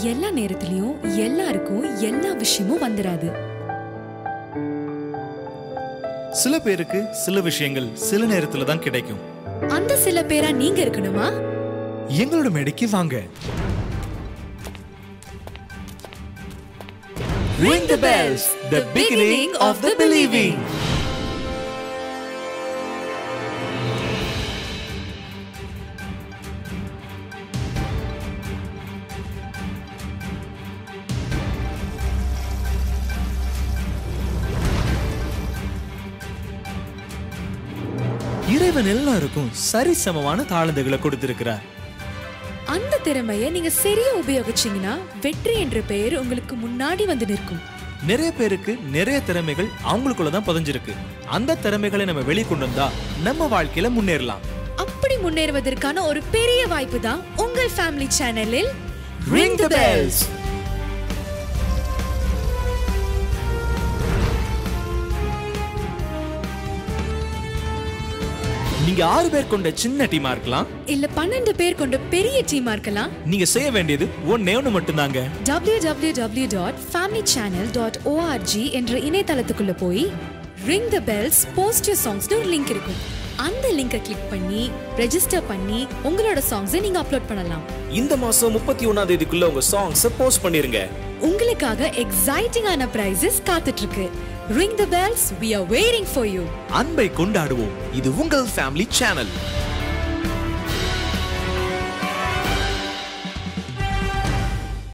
எல்லா நேரத்திலயும் எல்லாருக்கும் எல்லா விஷயமும் வந்துராது சில பேருக்கு சில விஷயங்கள் சில நேரத்துல தான் கிடைக்கும் அந்த சில பேரா நீங்க இருக்கணுமா எங்களோட மேடைக்கு வாங்க Ring the bells, the beginning of the believing. இறைவன் எல்லாருக்கும் சரிசமமான தாளந்துகளை கொடுத்திருக்கிறார் அந்த திறமைய நீங்க சரியா உபயோகிச்சீங்கன்னா வெற்றி என்ற பெயர் உங்களுக்கு முன்னாடி வந்து நிற்கும் நிறைய பேருக்கு நிறைய திறமைகள் அவங்களுக்குள்ள தான் புதைஞ்சிருக்கு அந்த திறமைகளை நம்ம வெளியே கொண்டு வந்தா நம்ம வாழ்க்கையில முன்னேறலாம் அப்படி முன்னேறுவதற்கான ஒரு பெரிய வாய்ப்பு தான் உங்கள் ஃபேமிலி சேனலில் Ring the bells. நீங்க ஆறு பேர் கொண்ட சின்ன டீமா இருக்கலாம் இல்ல பன்னெண்டு பேர் கொண்ட பெரிய டீமா இருக்கலாம் நீங்க செய்ய வேண்டியது ஒன்னே ஒண்ணு மட்டும்தாங்க www.familychannel.org என்ற இணையதளத்துக்குள்ள போய் ring the bells post your சாங்ஸ்னு ஒரு லிங்க் இருக்கும் அந்த லிங்கை கிளிக் பண்ணி ரெஜிஸ்டர் பண்ணி உங்களோட சாங்ஸை நீங்க அப்லோட் பண்ணலாம் இந்த மாசம் முப்பத்தி ஒன்னாம் தேதிக்குள்ள உங்க சாங்ஸ் போஸ்ட் பண்ணிருங்க உங்களுக்காக எக்ஸைட்டிங்கான prizes காத்துட்டு இருக்கு ring the bells we are waiting for you அன்பை கொண்டாடுவோம் இது உங்கள் ஃபேமிலி சேனல்